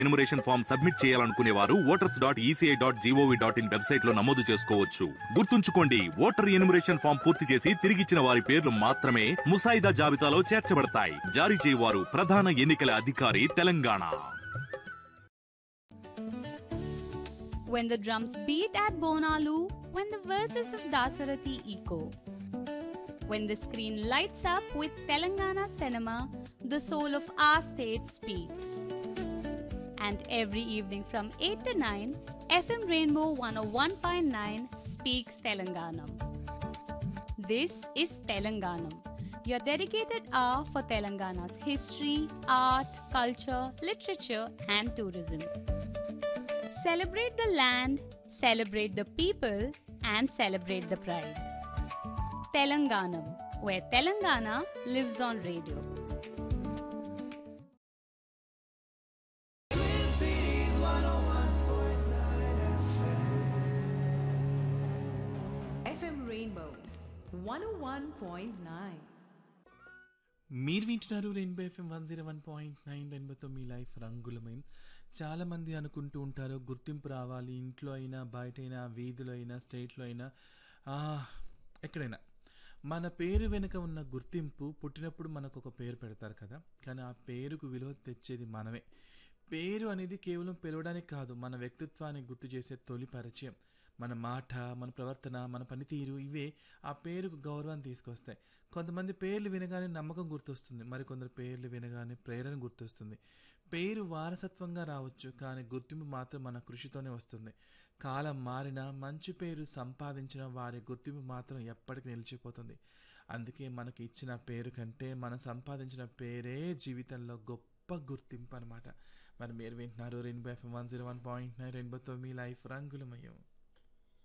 Enumeration form submit చేయాలనుకునే వారు voters dot ECI dot G O V dot in website లో నమోదు చేసుకోవచ్చు గుర్తుంచుకోండి ఓటర్ ఎనుమరేషన్ ఫామ్ పూర్తి చేసి తిరిగిచ్చిన వారి పేర్లు మాత్రమే ముసాయిదా జాబితాలో చేర్చబడతాయి జారీ చేయవారు ప్రధాన ఎన్నికల అధికారి Telangana When the drums beat at Bonalu, when the verses of Dasarathi echo. When the screen lights up with Telangana cinema, the soul of our state speaks. And every evening from 8 to 9, FM Rainbow 101.9 speaks Telanganam. This is Telanganam, your dedicated hour for Telangana's history, art, culture, literature, and tourism. Celebrate the land, celebrate the people, and celebrate the pride. Telanganam, where Telangana lives on radio. FM Rainbow 101.9. మీరు వింటున్నారు Rainbow FM one zero one point nine రెయిన్బోతో మీ life రంగులమయం చాలామంది అనుకుంటూ ఉంటారు గుర్తింపు రావాలి ఇంట్లో అయినా బయట అయినా వీధిలో అయినా స్టేట్లో అయినా ఆ, ఎక్కడైనా మన పేరు వెనుక ఉన్న గుర్తింపు పుట్టినప్పుడు మనకు ఒక పేరు పెడతారు కదా కానీ ఆ పేరుకు విలువ తెచ్చేది మనమే పేరు అనేది కేవలం పిలవడానికి కాదు మన వ్యక్తిత్వాన్ని గుర్తు చేసే తొలి పరిచయం మన మాట మన ప్రవర్తన మన పనితీరు ఇవే ఆ పేరుకు గౌరవాన్ని తీసుకొస్తాయి కొంతమంది పేర్లు వినగానే నమ్మకం గుర్తొస్తుంది మరికొందరు పేర్లు వినగానే ప్రేరణ గుర్తొస్తుంది పేరు వారసత్వంగా రావచ్చు కానీ గుర్తింపు మాత్రం మన కృషితోనే వస్తుంది కాలం మారినా మంచి పేరు సంపాదించిన వారి గుర్తింపు మాత్రం ఎప్పటికీ నిలిచిపోతుంది అందుకే మనకి ఇచ్చిన పేరు కంటే మనం సంపాదించిన పేరే జీవితంలో గొప్ప గుర్తింపు అనమాట మరి మీరు వింటున్నారు Rainbow FM one zero one point nine రెయిన్బోతో మీ లైఫ్ రంగులమయం